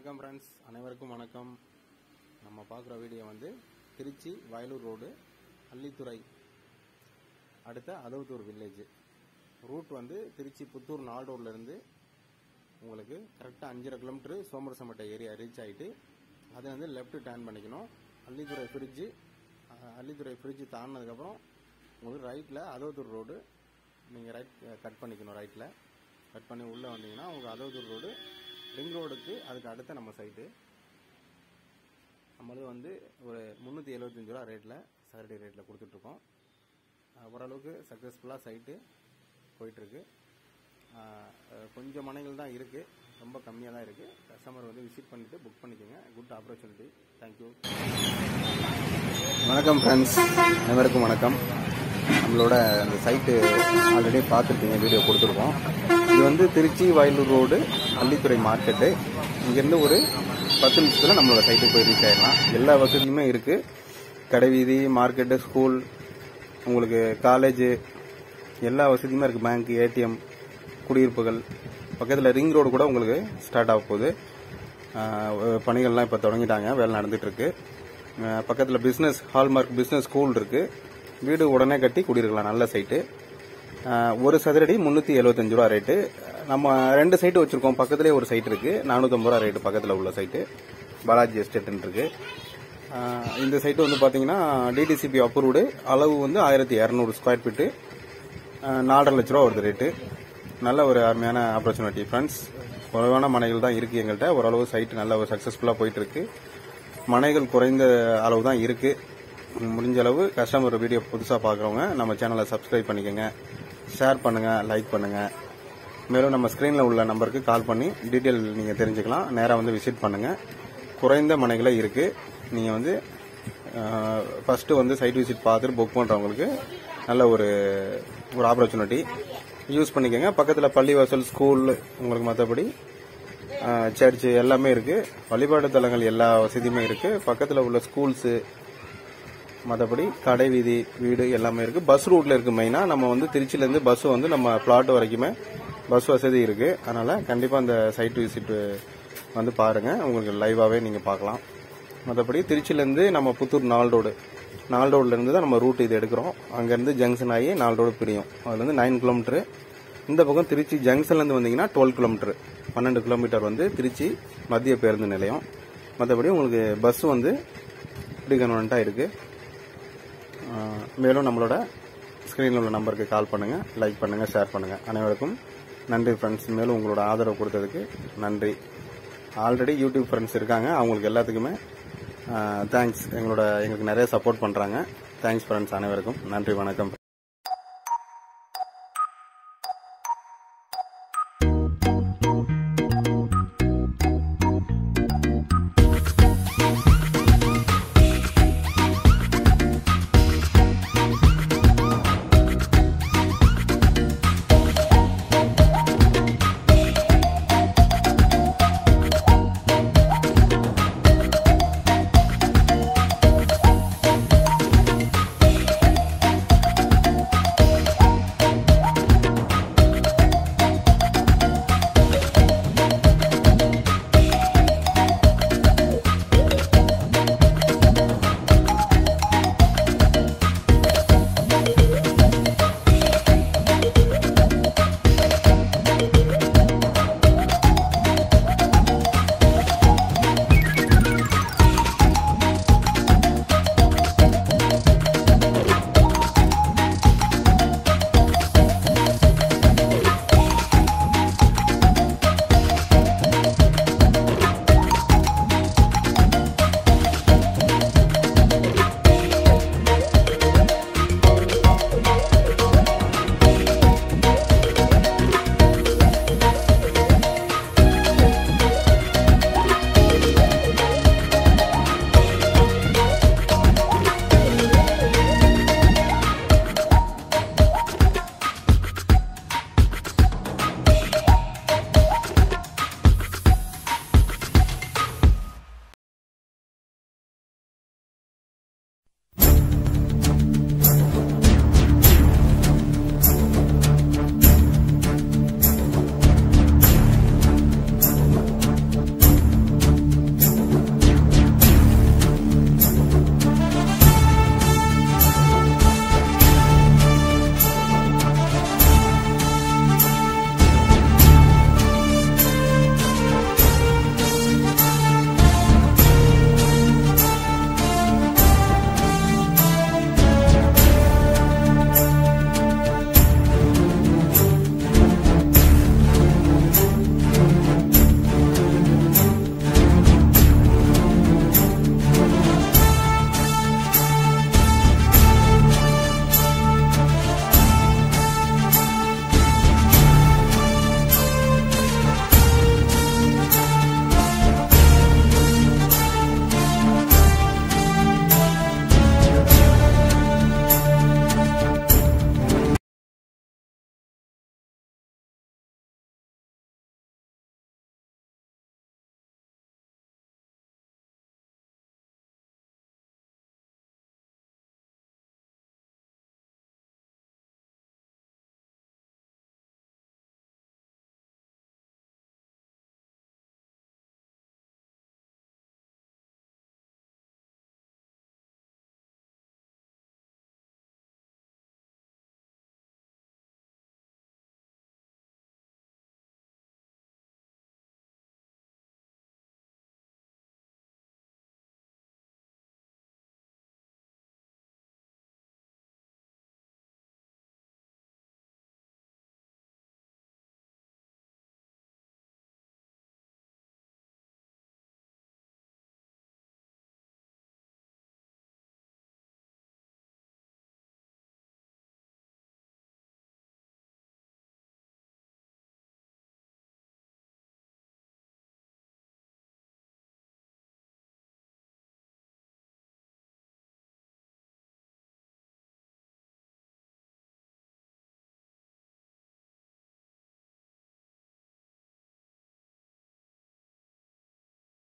வணக்கம் ஃப்ரெண்ட்ஸ் அனைவருக்கும் வணக்கம் நம்ம பார்க்குற வீடியோ வந்து திருச்சி வயலூர் ரோடு அள்ளித்துறை அடுத்த அதவுத்தூர் வில்லேஜ் ரூட் வந்து திருச்சி புத்தூர் நால் ரோட்லேருந்து உங்களுக்கு கரெக்டாக அஞ்சரை கிலோமீட்டர் சோமரசம்பட்டை ஏரியா ரீச் ஆகிட்டு அதை வந்து லெஃப்ட் டேர்ன் பண்ணிக்கணும் அள்ளித்துறை ஃப்ரிட்ஜு அள்ளித்துறை ஃப்ரிட்ஜு தாண்டினதுக்கப்புறம் உங்களுக்கு ரைட்டில் அதவுத்தூர் ரோடு நீங்கள் ரைட் கட் பண்ணிக்கணும் ரைட்டில் கட் பண்ணி உள்ளே வந்தீங்கன்னா உங்களுக்கு அதவுத்தூர் ரோடு ரிங் ரோடுக்கு அதுக்கு அடுத்த நம்ம சைட்டு நம்மளது வந்து ஒரு முந்நூற்றி எழுபத்தஞ்சு ரூபா ரேட்டில் சாட்டர்டே ரேட்டில் கொடுத்துட்ருக்கோம் அஹ் ஓரளவுக்கு சக்ஸஸ்ஃபுல்லாக சைட்டு போயிட்டுருக்கு கொஞ்சம் மனைகள் தான் இருக்குது ரொம்ப கம்மியாக தான் இருக்குது கஸ்டமர் வந்து விசிட் பண்ணிவிட்டு புக் பண்ணிக்கோங்க குட் ஆப்பர்ச்சுனிட்டி தேங்க்யூ வணக்கம் ஃப்ரெண்ட்ஸ் அனைவருக்கும் வணக்கம் நம்மளோட அந்த சைட்டு ஆல்ரெடி பார்த்துருப்பீங்க வீடியோ கொடுத்துருக்கோம் இது வந்து திருச்சி வயலூர் ரோடு அள்ளித்துறை மார்க்கெட்டு இங்கேருந்து ஒரு பத்து நிமிஷத்தில் நம்மளோட சைட்டுக்கு போய் ரீச் ஆயிடலாம் எல்லா வசதியுமே இருக்குது கடை வீதி மார்க்கெட்டு ஸ்கூல் உங்களுக்கு காலேஜு எல்லா வசதியுமே இருக்குது பேங்க் ஏடிஎம் குடியிருப்புகள் பக்கத்தில் ரிங் ரோடு கூட உங்களுக்கு ஸ்டார்ட் ஆக போகுது ஆஹ் பணிகள்லாம் இப்போ தொடங்கிட்டாங்க வேலை நடந்துட்டு இருக்கு பக்கத்தில் பிஸ்னஸ் ஹால்மார்க் பிஸ்னஸ் ஸ்கூல் இருக்கு வீடு உடனே கட்டி குடியிருக்கலாம் நல்ல சைட்டு ஒரு சதுரடி முந்நூற்றி எழுபத்தஞ்சு ரூபா ரேட்டு நம்ம ரெண்டு சைட்டு வச்சிருக்கோம் பக்கத்துலேயே ஒரு சைட் இருக்கு நானூற்றம்பது ரூபா ரேட்டு பக்கத்தில் உள்ள சைட்டு பாலாஜி எஸ்டேட்னு இருக்கு ஆஹ் இந்த சைட்டு வந்து பார்த்தீங்கன்னா டிடிசிபி அப்ரூவ்டு அளவு வந்து ஆயிரத்தி இரநூறு ஸ்கொயர் ஃபீட்டு நாலரை லட்ச ரூபா வருது ரேட்டு நல்ல ஒரு அருமையான ஆப்பர்ச்சுனிட்டி ஃப்ரெண்ட்ஸ் குறைவான மனைகள் தான் இருக்கு எங்கள்கிட்ட ஓரளவு சைட் நல்ல ஒரு சக்ஸஸ்ஃபுல்லாக போயிட்டு இருக்கு மனைகள் குறைந்த அளவு தான் இருக்கு முடிஞ்ச அளவு கஸ்டமர் வீடியோ புதுசாக பார்க்குறவங்க நம்ம சேனலை சப்ஸ்கிரைப் பண்ணிக்கோங்க ஷேர் பண்ணுங்க லைக் பண்ணுங்க மேலும் நம்ம ஸ்க்ரீனில் உள்ள நம்பருக்கு கால் பண்ணி டீட்டெயில் நீங்கள் தெரிஞ்சுக்கலாம் நேராக வந்து விசிட் பண்ணுங்க குறைந்த மனைகளே இருக்கு நீங்கள் வந்து ஃபர்ஸ்ட் வந்து சைட் விசிட் பார்த்துட்டு புக் பண்ணுறவங்களுக்கு நல்ல ஒரு ஒரு ஆப்பர்ச்சுனிட்டி யூஸ் பண்ணிக்கோங்க பக்கத்தில் பள்ளிவாசல் ஸ்கூல் உங்களுக்கு மற்றபடி சர்ச்சு எல்லாமே இருக்கு வழிபாடு தலங்கள் எல்லா வசதியுமே இருக்கு பக்கத்தில் உள்ள ஸ்கூல்ஸு மற்றபடி கடை வீதி வீடு எல்லாமே இருக்கு பஸ் ரூட்ல இருக்கு மெயினா நம்ம வந்து திருச்சியில இருந்து பஸ் வந்து நம்ம பிளாட் வரைக்குமே பஸ் வசதி இருக்கு அதனால கண்டிப்பா அந்த சைட் விசிட் வந்து பாருங்க உங்களுக்கு லைவாவே நீங்க பார்க்கலாம் மற்றபடி திருச்சியிலேருந்து நம்ம புத்தூர் நால் ரோடு நால் ரோட்ல இருந்து தான் நம்ம ரூட் இது எடுக்கிறோம் அங்கேருந்து ஜங்ஷன் ஆகி நால் ரோடு பிரியும் அதுல இருந்து நைன் கிலோமீட்டர் இந்த பக்கம் திருச்சி ஜங்ஷன்லேருந்து வந்தீங்கன்னா டுவெல் கிலோமீட்டர் பன்னெண்டு கிலோமீட்டர் வந்து திருச்சி மத்திய பேருந்து நிலையம் மற்றபடி உங்களுக்கு பஸ் வந்து இப்படி கன்வென்ட்டாக இருக்கு ஆஹ் மேலும் நம்மளோட ஸ்க்ரீனில் உள்ள நம்பருக்கு கால் பண்ணுங்க லைக் பண்ணுங்க ஷேர் பண்ணுங்க அனைவருக்கும் நன்றி ஃப்ரெண்ட்ஸ் மேலும் உங்களோட ஆதரவு கொடுத்ததுக்கு நன்றி ஆல்ரெடி யூடியூப் ஃப்ரெண்ட்ஸ் இருக்காங்க அவங்களுக்கு எல்லாத்துக்குமே தேங்க்ஸ் எங்களோட எங்களுக்கு நிறைய சப்போர்ட் பண்ணுறாங்க தேங்க்ஸ் ஃப்ரெண்ட்ஸ் அனைவருக்கும் நன்றி வணக்கம்